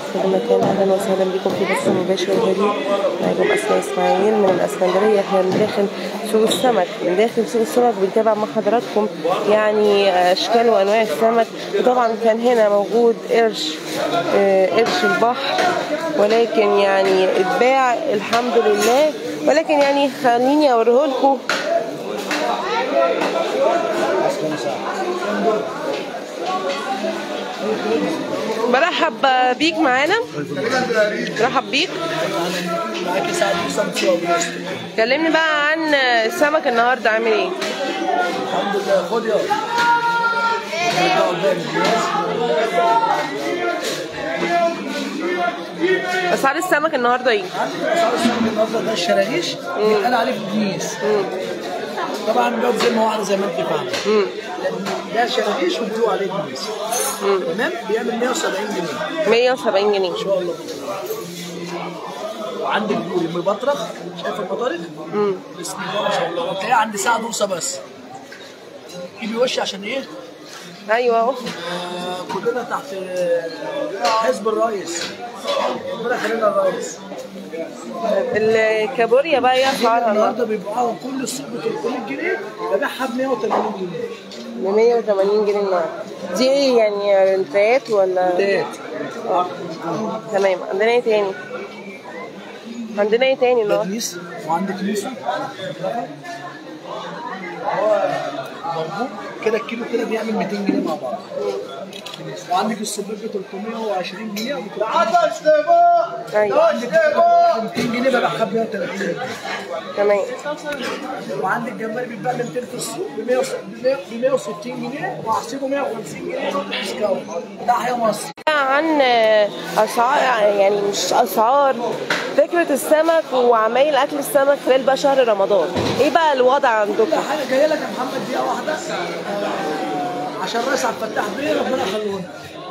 في كل مكان اهلا وسهلا بكم في بث مباشر جديد معكم اسماء اسماعيل من الاسكندريه احنا من داخل سوق السمك من داخل سوق السمك بنتابع مع حضراتكم يعني اشكال وانواع السمك وطبعا كان هنا موجود قرش آه، قرش البحر ولكن يعني اتباع الحمد لله ولكن يعني خليني اوريه لكم برحب بيك معانا برحب بيك معاكي سعد حسام تشاوي كلمني بقى عن السمك النهارده عامل ايه الحمد لله خد يا رجع قدامي اسعار السمك النهارده ايه عندك اسعار السمك النهارده ده الشراغيش بيتقال عليه بجنيس طبعا بيقعد زي ما هو عامل زي ما انت فاهمه مم. ده شراغيش وبيقولوا عليه جنيس تمام بيعمل 170 جنيه 170 جنيه ان شاء الله وعندك بوري مبطرخ شايف البطارخ؟ بسم الله ما شاء الله تلاقيه عند ساعه نص بس ايدي وشي عشان ايه؟ ايوه اهو آه، كلنا تحت آه، حزب الرئيس ربنا يخلينا الرئيس الكابوريا بقى ايه اسعارها النهارده النهارده بيبيعوها كل السوق ب 300 جنيه ببيعها ب 180 جنيه ب 180 جنيه النهارده دي ايه يعني رنتات ولا تلات تمام عندنا ايه تاني عندنا ايه تاني النهارده تدريس وعندك ليسو برضه كده الكيلو كده بيعمل 200 جنيه مع بعض وعندك السبيب ب 320 جنيه وب 300 ايوه وعندك 200 جنيه ببيعها ب 130 جنيه تمام وعندك جمبري بيتباع ب 200 في السوق ب 160 جنيه وهحسبه 150 جنيه ديسكاونت تحيا مصر عن اسعار يعني مش اسعار فكره السمك وعمايل اكل السمك خلال بقى شهر رمضان ايه بقى الوضع عندكم كل حاجه جايه لك يا محمد دقيقه واحده عشان الرئيس عبد الفتاح بيه ربنا يخليه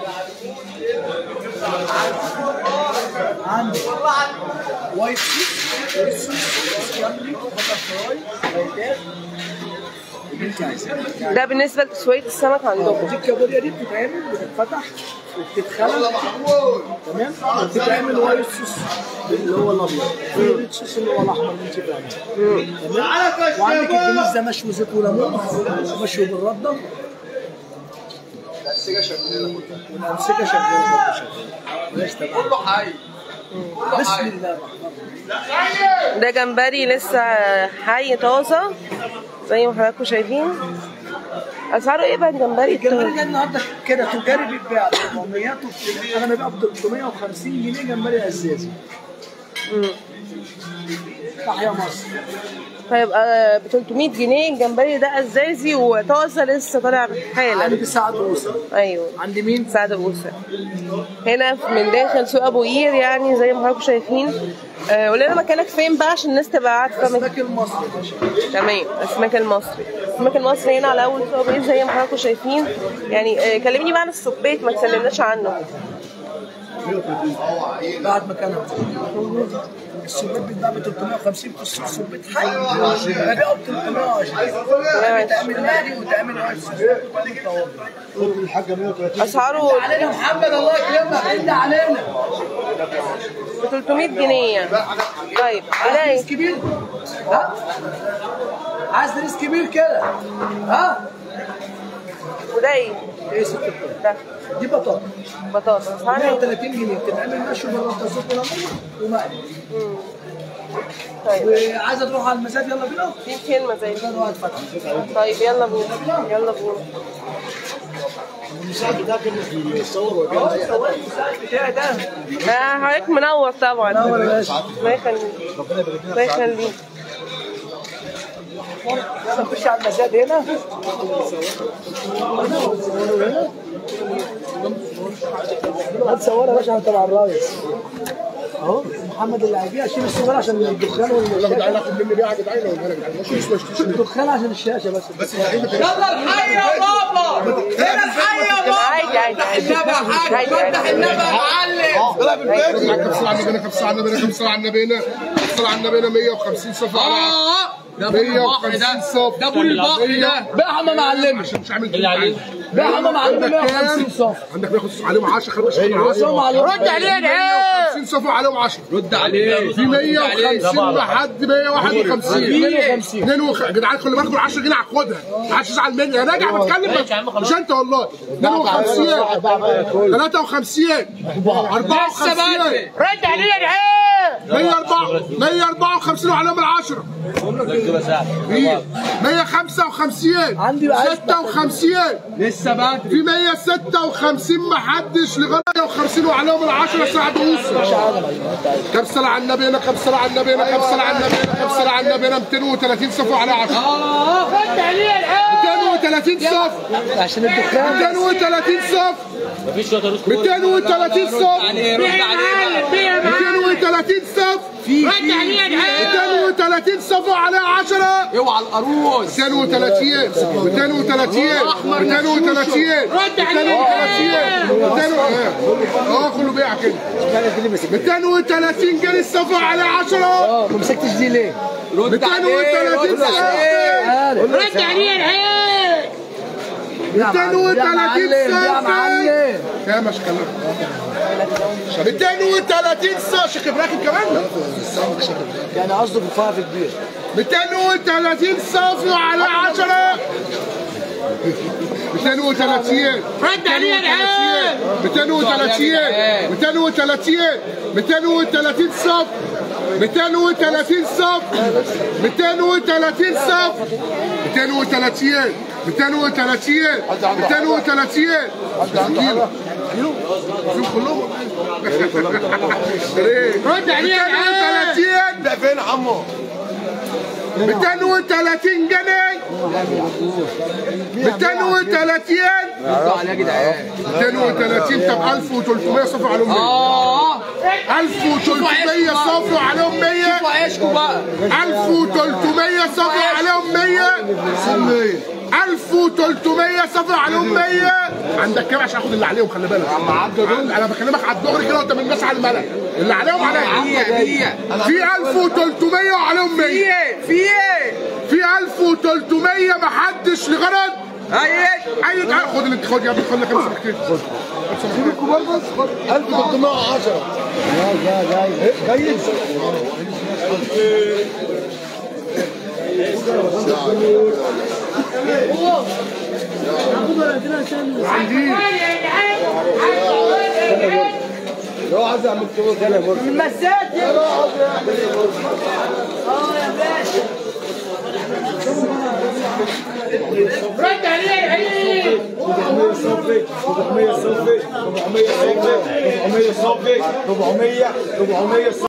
عندي وايت سوس وايت سوس سكرامبلي بتر فراي فايتات اللي انت عايزاه ده بالنسبه لتسويه السمك عندكم دي الكابوريا دي بتتعمل بتتفتح وبتتخلق تمام وبتتعمل وايت صوص اللي هو الابيض في ريد صوص اللي هو الاحمر اللي انت فاهمه تمام وعندك الجنيز ده مشوي زيت وليمون مشوي بالرده والانسجه شغاله والانسجه شغاله برضه شغاله ماشي تمام كله حي بسم الله الرحمن الرحيم ده جمبري لسه حي طازه زي ما حضراتكم شايفين اسعاره ايه بقى الجمبري الجمبري ده النهارده كده تجاري بيتباع ب 400 انا ببيعه ب 350 جنيه جمبري ازازي تحيا مصر هيبقى ب 300 جنيه الجمبري ده ازازي وطازه لسه طالع حالا عندي سعد وصل ايوه عند مين؟ سعد بوسة هنا من داخل سوق ابو قير يعني زي ما حضراتكم شايفين آه، قول لنا مكانك فين بقى عشان الناس تبقى عارفه مك- اسماك المصري يا باشا تمام اسماك المصري اسماك المصري هنا على اول سوق ابو قير زي ما حضراتكم شايفين يعني آه، كلمني بقى عن السبيت ما تكلمناش عنه بعد مكانها السبيت بيتباع ب 350 في السوق سبيت حي انا ببيعه ب 320 تعمل نادي وتعمل وايت صوص اسعاره علينا محمد الله يكرمك انت علينا ب 300 جنيه يعني طيب عايز الاقي دريس كبير ها عايز دريس كبير كده ها وده ايه ايه ست الكل ده دي بطاطا بطاطا اسعارها ايه 130 جنيه بتتعمل مشوي بالرده زيت وليمون ومقلي طيب وعايزه تروح على المزاد يلا بينا في كلمه زي ده وقت فتح طيب يلا بينا يلا بينا المساعد بتاعك اللي بيصور وبيعمل اي حاجه بتاعي ده آه، حضرتك منور طبعا منور يا باشا. الله يخليك ربنا يبارك الله يخليك يلا نخش على المزاد هنا هتصور يا باشا تبع الرايس اهو محمد اللي هيبيع شيل الصغير عشان الدخان والشاشه ناخد مني بيها يا جدعان ولا يا جدعان مش مش مش الدخان عشان الشاشه بس بس العيد يلا الحي يا بابا هنا الحي يا عادي عادي عادي النبي يا حاج فتح النبي يا معلم طلع بالبيت كم صلاة على النبي كم صلاة على النبي كم صلاة على النبي كم صلاة على النبي 150 صفحة على اه ده ابو البحر 150 ده صف ده ابو البحر ده بقى ما معلمش عشان مش عامل اللي عليه ده حمام عنده عندك 150 كام؟ صف عندك بياخد عليهم 10 خليك وصوم عليهم رد عليه يا 50 صفر عليهم 10 رد عليه في 150 لحد 151 52 2 وخ... يا جدعان خلي بالكم 10 جنيه هاخدها ما حدش يزعل مني انا راجع بتكلم بس مش انت والله 52 53 54 رد عليه يا 104 154 وعليهم العشرة في 155 عندي بقى 56 لسه بدري في 156 محدش لغايه 150 وعليهم العشرة سعد يوسف كم صلاة على النبي هنا كم صلاة على النبي هنا كم صلاة على النبي هنا كم صلاة على النبي هنا 230 صفر على 10 رد عليه يا 230 صفر عشان الدخان 230 صفر 230 صفر عليه رد عليه 230 صفر رد عليه يا 230 صفر على 10 اوعى القاروص 230 230 230 رد عليه 230 اه كله بيع كده 230 جنيه الصفر على 10 ما مسكتش دي ليه؟ رد عليه 230 رد عليه رد عليه يا 230 يا معلم صفر كام يا شيخ 230 صفر شيخ ابراهيم كمان يعني قصده بالفرع في كبير 230 صفر على 10 230 رد عليه يا 230 230 230 صف 230 صف 230 صف 230 230 230 كيلو فيهم كلهم رد عليه يا 230 ده فين عمو 230 جنيه 230 رد عليه يا جدعان 230 طب 1300 صفر عليهم 100 اه 1300 صفر عليهم 100 شوفوا عيشكم بقى 1300 صفر عليهم 100 1300 صفر عليهم 100 عندك كام عشان اخد اللي عليهم خلي بالك عم عبد انا بكلمك على الدغري كده قدام الناس على الملأ اللي عليهم عليا بيع بيع في 1300 وعليهم 100 في ايه في 1300 محدش لغرض ايه اي تعال خد اللي خد يا ابني خد لك امسك كده خد سيب الكبار بس خد 1310 جاي عندي رد عليه يا 400 صفي 400 صفي 400 صفي 400 صفي 400 400 صفي